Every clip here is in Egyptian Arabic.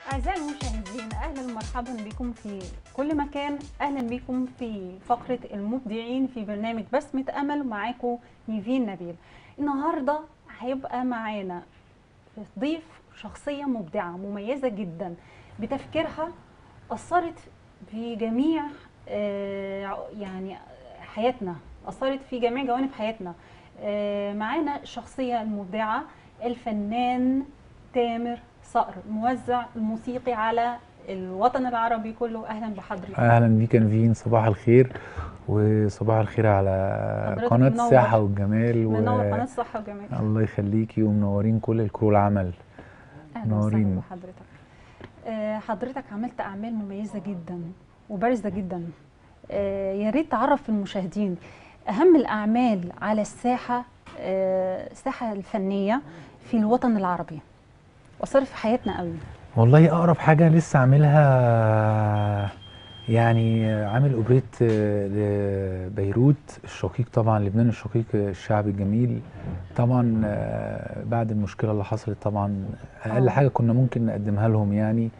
أعزائي المشاهدين أهلا ومرحبا بكم في كل مكان أهلا بكم في فقرة المبدعين في برنامج بسمة أمل معاكم نيفين نبيل النهاردة هيبقى معانا ضيف شخصية مبدعة مميزة جدا بتفكيرها أثرت في جميع آه، يعني حياتنا أثرت في جميع جوانب حياتنا آه، معانا الشخصية المبدعة الفنان تامر صقر الموزع الموسيقي على الوطن العربي كله اهلا بحضرتك اهلا بيك يا نيفين صباح الخير وصباح الخير على حضرتك قناه منور. الصحه والجمال منور قناه الصحه والجمال الله يخليكي ومنورين كل الكرو العمل اهلا منورين. وسهلا بحضرتك آه، حضرتك عملت اعمال مميزه جدا وبارزه جدا آه، يا ريت تعرف المشاهدين اهم الاعمال على الساحه آه، الساحه الفنيه في الوطن العربي واثرت في حياتنا قوي والله اقرب حاجه لسه عاملها يعني عامل اوبريت لبيروت الشقيق طبعا لبنان الشقيق الشعب الجميل طبعا آه، بعد المشكله اللي حصلت طبعا اقل آه. حاجه كنا ممكن نقدمها لهم يعني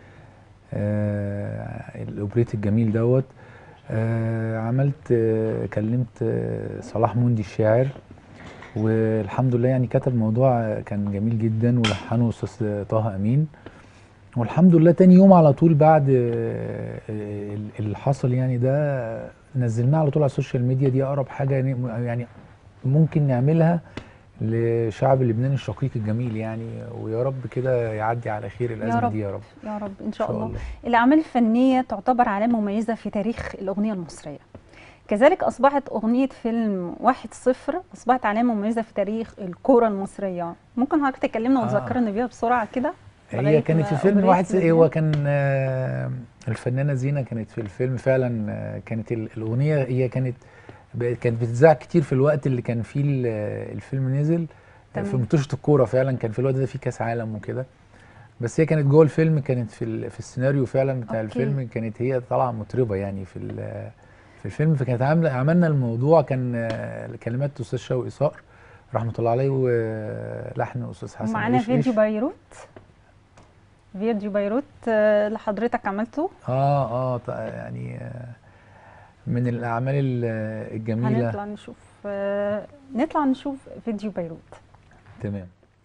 آه، الاوبريت الجميل دوت آه، عملت آه، كلمت آه، صلاح موندي الشاعر والحمد لله يعني كتب موضوع آه، كان جميل جدا ولحنه استاذ طه امين والحمد لله تاني يوم على طول بعد آه، آه، اللي حصل يعني ده نزلناه على طول على السوشيال ميديا دي اقرب حاجه يعني- يعني ممكن نعملها لشعب لبنان الشقيق الجميل يعني ويا رب كده يعدي على خير الازمه رب. دي يا رب يا رب ان شاء الله الأعمال الفنية تعتبر علامة مميزة في تاريخ الأغنية المصرية كذلك أصبحت أغنية فيلم واحد صفر أصبحت علامة مميزة في تاريخ الكورة المصرية ممكن حضرتك تكلمنا آه. وتذكرنا بيها بسرعة كده هي لغاية كانت في ما فيلم أغنية واحد س- لبنان. هو كان آه، الفنانه زينه كانت في الفيلم فعلا آه، كانت ال- الاغنيه هي كانت ب- كانت بتتذاع كتير في الوقت اللي كان فيه ال- الفيلم نزل تمام. في منتشره الكوره فعلا كان في الوقت ده في كاس عالم وكده بس هي كانت جوه الفيلم كانت في ال- في السيناريو فعلا بتاع أوكي. الفيلم كانت هي طالعه مطربه يعني في ال- في الفيلم فكانت عامله عملنا الموضوع كان آه، كلمات استاذ شوقي صقر رحمه الله عليه ولحن استاذ حسن ومعانا إيش إيش. فيديو بيروت فيديو بيروت آه، اللي حضرتك عملته اه اه ط- يعني آه، من الاعمال ال- الجميله هنطلع نشوف آه، نطلع نشوف فيديو بيروت تمام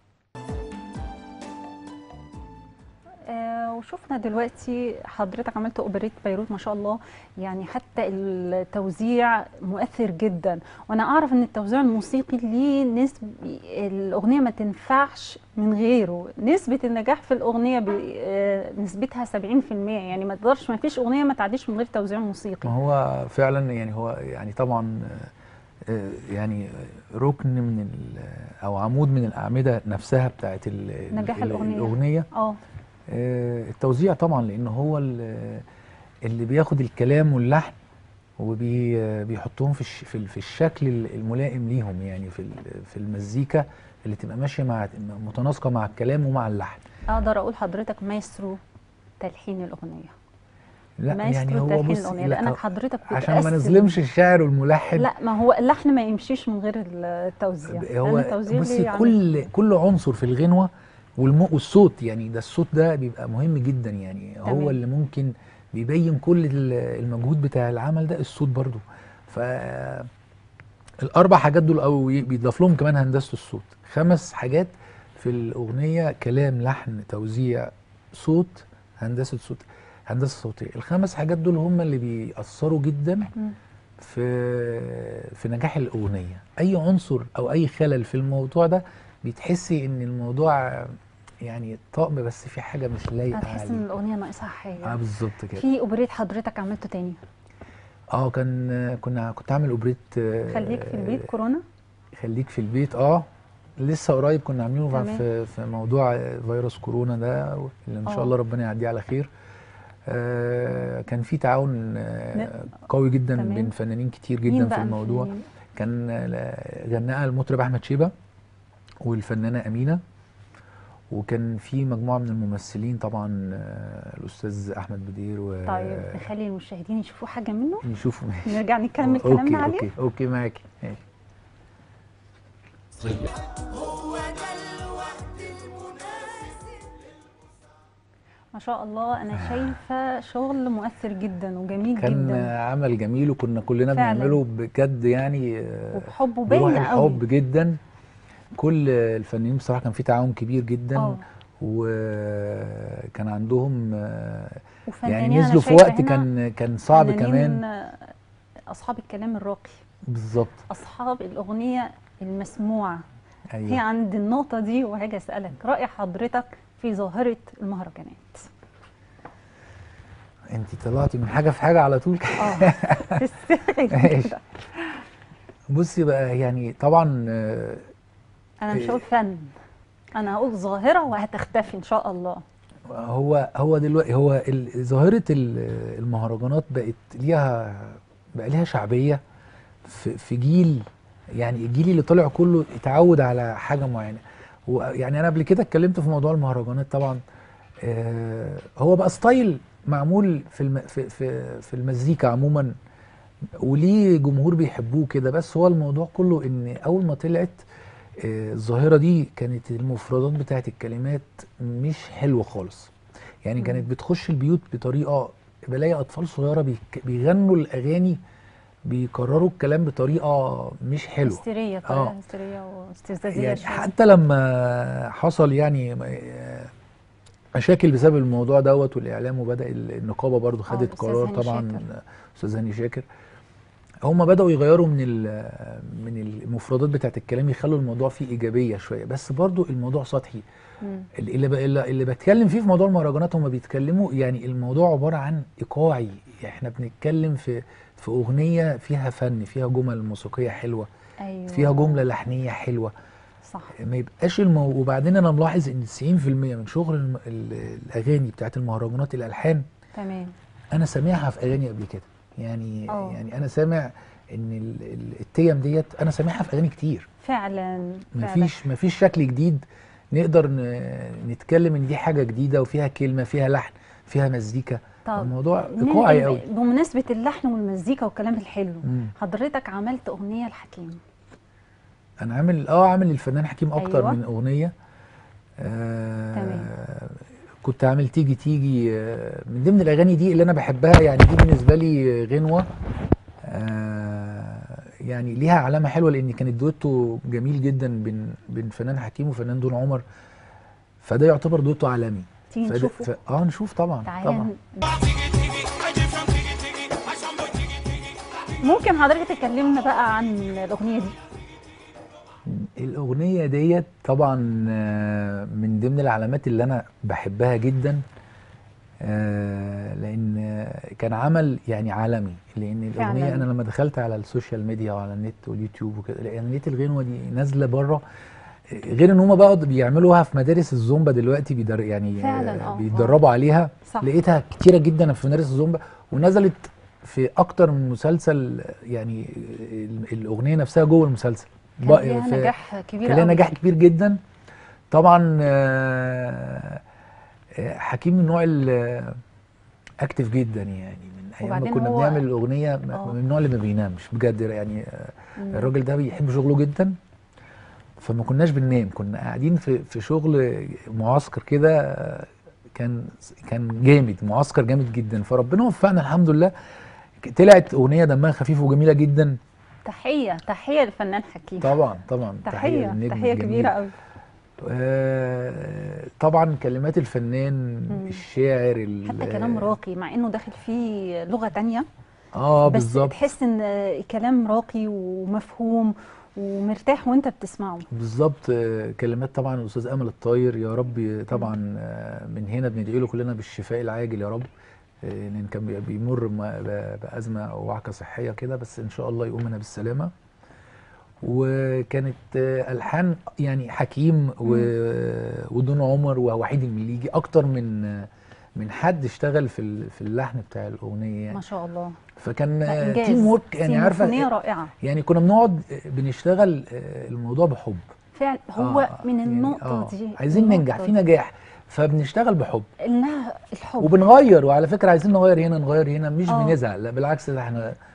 آه، وشفنا دلوقتي حضرتك عملت اوبريت بيروت ما شاء الله يعني حتى التوزيع مؤثر جدا وانا اعرف ان التوزيع الموسيقي ليه نسب الاغنيه ما تنفعش من غيره نسبه النجاح في الاغنيه ب... آه، نسبتها 70% يعني ما تقدرش ما فيش اغنيه ما تعديش من غير توزيع موسيقي ما هو فعلا يعني هو يعني طبعا آه، آه، يعني ركن من ال- او عمود من الاعمده نفسها بتاعت ال- نجاح ال- الأغنية. الاغنيه اه آه، التوزيع طبعا لان هو ال- اللي بياخد الكلام واللحن وبيحطهم في الش- في ال- في الشكل الملائم ليهم يعني في ال- في المزيكا اللي تبقى ماشيه مع متناسقه مع الكلام ومع اللحن اقدر اقول حضرتك مايسترو تلحين الاغنيه لا مايسترو يعني هو تلحين بص الاغنيه لا لانك حضرتك عشان ما بتقسم- نظلمش الشاعر والملحن لا ما هو اللحن ما يمشيش من غير التوزيع هو لأن التوزيع بصي ليه عامل كل كل عنصر في الغنوه والم... والصوت يعني ده الصوت ده بيبقى مهم جدا يعني تمام. هو اللي ممكن بيبين كل ال- المجهود بتاع العمل ده الصوت برضو ف الاربع حاجات دول او ي- بيضاف لهم كمان هندسه الصوت خمس حاجات في الاغنيه كلام لحن توزيع صوت هندسه صوت هندسه صوتيه الخمس حاجات دول هم اللي بيأثروا جدا مم. في في نجاح الاغنيه اي عنصر او اي خلل في الموضوع ده بتحسي ان الموضوع يعني طقم بس في حاجه مش لايقه هتحس ان عليه الاغنيه ناقصها حاجه اه بالظبط كده في اوبريت حضرتك عملته تاني اه كان كنا كنت عامل اوبريت آه، خليك في البيت كورونا خليك في البيت اه لسه قريب كنا عاملينه تمام. في في موضوع فيروس كورونا ده اللي ان آه. شاء الله ربنا يعديه على خير آه كان في تعاون آه ن- قوي جدا تمام. بين فنانين كتير مين جدا في بقى الموضوع الفنانين؟ كان آه، غناها المطرب احمد شيبه والفنانه امينه وكان في مجموعه من الممثلين طبعا آه، الاستاذ احمد بدير و طيب نخلي المشاهدين يشوفوا حاجه منه نشوفوا ماشي نرجع نكمل اوكي كلامنا عليه اوكي اوكي معاكي ماشي ما شاء الله انا شايفه شغل مؤثر جدا وجميل كان جدا عمل جميل وكنا كلنا فعلاً. بنعمله بجد يعني آه، وبحب بروح وباين قوي الحب جدا كل الفنانين بصراحه كان في تعاون كبير جدا اه وكان عندهم آه، وفنانين يعني أنا نزلوا في شايفة وقت هنا كان كان صعب فنانين، كمان آه، اصحاب الكلام الراقي بالظبط اصحاب الاغنيه المسموعه هي ايوه عند النقطه دي وهاجي اسالك راي حضرتك في ظاهره المهرجانات انت طلعتي من حاجه في حاجه على طول اه تستاهل ماشي. كده. بصي بقى يعني طبعا آه، انا مش إيه. هقول فن انا هقول ظاهره وهتختفي ان شاء الله هو هو دلوقتي هو ال- ظاهره ال- المهرجانات بقت ليها بقى ليها شعبيه في في جيل يعني الجيل اللي طالع كله اتعود على حاجه معينه ويعني انا قبل كده اتكلمت في موضوع المهرجانات طبعا آه، هو بقى ستايل معمول في الم في في في المزيكا عموما وليه جمهور بيحبوه كده بس هو الموضوع كله ان اول ما طلعت آه، الظاهره دي كانت المفردات بتاعت الكلمات مش حلوه خالص يعني مم. كانت بتخش البيوت بطريقه بلاقي اطفال صغيره بيك- بيغنوا الاغاني بيكرروا الكلام بطريقه مش حلوه هستيريه آه. طريقه هستيريه واستفزازيه يعني شوية. حتى لما حصل يعني آه، مشاكل بسبب الموضوع دوت والاعلام وبدا النقابه برضو خدت الأستاذ قرار هاني طبعا شاكر. استاذ هاني شاكر هم بداوا يغيروا من ال- من المفردات بتاعت الكلام يخلوا الموضوع فيه ايجابيه شويه بس برضو الموضوع سطحي مم. اللي ب- اللي اللي بتكلم فيه في موضوع المهرجانات هم بيتكلموا يعني الموضوع عباره عن ايقاعي احنا بنتكلم في في اغنيه فيها فن فيها جمل موسيقيه حلوه ايوه فيها جمله لحنيه حلوه صح ما يبقاش المو... وبعدين انا ملاحظ ان 90% من شغل الم... ال- الاغاني بتاعت المهرجانات الالحان تمام انا سامعها في اغاني قبل كده يعني أوه. يعني انا سامع ان ال- ال- التيم ديت انا سامعها في اغاني كتير فعلا فعلا مفيش مفيش شكل جديد نقدر ن... نتكلم ان دي حاجه جديده وفيها كلمه فيها لحن فيها مزيكا طب الموضوع ننقل ايقاعي قوي بمناسبه اللحن والمزيكا والكلام الحلو مم. حضرتك عملت اغنيه لحكيم انا عامل اه عامل الفنان حكيم اكتر أيوة. من اغنيه آه تمام. كنت عامل تيجي تيجي آه من ضمن الاغاني دي اللي انا بحبها يعني دي بالنسبه لي غنوه آه يعني ليها علامه حلوه لان كانت دويتو جميل جدا بين بين فنان حكيم وفنان دون عمر فده يعتبر دويتو عالمي تيجي فده- نشوفه ف... اه نشوف طبعا تعالى طبعا ن- ممكن حضرتك تكلمنا بقى عن الاغنيه دي الأغنية ديت طبعا آه، من ضمن العلامات اللي أنا بحبها جدا آه، لأن آه، كان عمل يعني عالمي لأن الأغنية فعلاً. أنا لما دخلت على السوشيال ميديا وعلى النت واليوتيوب وكده لأن لقيت الغنوة دي نازلة بره غير ان هم بقى بيعملوها في مدارس الزومبا دلوقتي بيدر يعني فعلاً، آه، آه، بيتدربوا عليها صح. لقيتها كتيرة جدا في مدارس الزومبا ونزلت في اكتر من مسلسل يعني ال- الاغنيه نفسها جوه المسلسل كان بقى ليها في- نجاح كبير كان لها قوي. نجاح كبير جدا طبعا آه، آه، حكيم من النوع اكتف جدا يعني من ايام ما وبعدين كنا هو- بنعمل الاغنيه آه. من النوع اللي ما بينامش بجد يعني آه، مم. الراجل ده بيحب شغله جدا فما كناش بننام كنا قاعدين في في شغل معسكر كده آه، كان كان جامد معسكر جامد جدا فربنا وفقنا الحمد لله طلعت اغنيه دمها خفيف وجميله جدا تحيه تحيه للفنان حكيم طبعا طبعا تحيه للنجم تحيه الجميل. كبيره قوي آه، طبعا كلمات الفنان مم. الشاعر ال- حتى كلام راقي مع انه داخل فيه لغه تانية اه بس بالظبط تحس ان كلام راقي ومفهوم ومرتاح وانت بتسمعه بالظبط آه، كلمات طبعا الاستاذ امل الطاير يا رب طبعا آه، من هنا بندعي له كلنا بالشفاء العاجل يا رب آه، لان كان بي- بيمر ما- ب- بازمه او وعكه صحيه كده بس ان شاء الله يقوم منها بالسلامه وكانت آه، الحان يعني حكيم و- ودون عمر ووحيد المليجي اكتر من آه، من حد اشتغل في ال- في اللحن بتاع الاغنيه ما يعني شاء الله فكان لا، آه، انجاز تيم ورك يعني عارفه سيمفونيه رائعه يعني كنا بنقعد آه، بنشتغل آه، الموضوع بحب فعلا هو آه، من يعني النقطه آه، دي عايزين النقطة ننجح في دي. نجاح فبنشتغل بحب انها الحب وبنغير وعلى فكره عايزين نغير هنا نغير هنا مش آه. بنزعل لا بالعكس ده احنا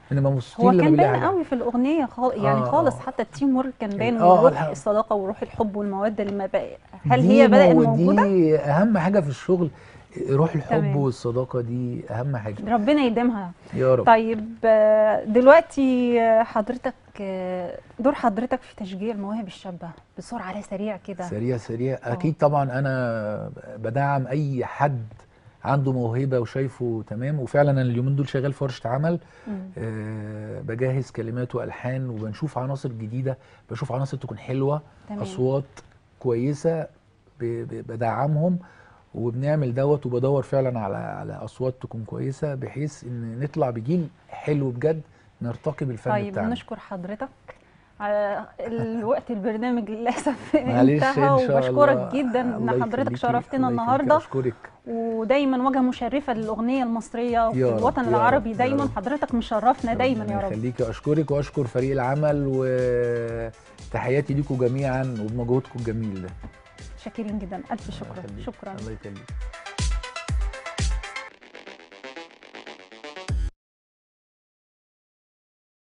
بنبقى مبسوطين هو لما كان بنلاقي باين حاجة. قوي في الاغنيه خال... يعني آه، خالص آه. حتى التيم ورك كان باين آه، وروح الحق. الصداقه وروح الحب والموده اللي ما بقى هل دي هي بدات مو- موجوده دي اهم حاجه في الشغل روح الحب تمام. والصداقه دي اهم حاجه ربنا يديمها يا رب طيب آه، دلوقتي آه، حضرتك آه، دور حضرتك في تشجيع المواهب الشابه بسرعه على سريع كده سريع سريع اكيد طبعا انا بدعم اي حد عنده موهبه وشايفه تمام وفعلا انا اليومين دول شغال في ورشه عمل مم. أه بجهز كلمات والحان وبنشوف عناصر جديده بشوف عناصر تكون حلوه تمام. اصوات كويسه ب- ب- بدعمهم وبنعمل دوت وبدور فعلا على على اصوات تكون كويسه بحيث ان نطلع بجيل حلو بجد نرتقي بالفن طيب بتاعنا نشكر حضرتك على الوقت البرنامج للاسف معلش انتهى ان شاء وبشكرك الله جدا الله ان حضرتك يخليكي، شرفتنا الله يخليكي، النهارده اشكرك ودايما وجهه مشرفه للاغنيه المصريه وفي يا رب، الوطن يا العربي رب، يا دايما رب. حضرتك مشرفنا دايما ربنا يا رب يخليكي اشكرك واشكر فريق العمل وتحياتي ليكم جميعا وبمجهودكم الجميل ده شاكرين جدا الف الله شكر يخليك، شكرا الله يخليك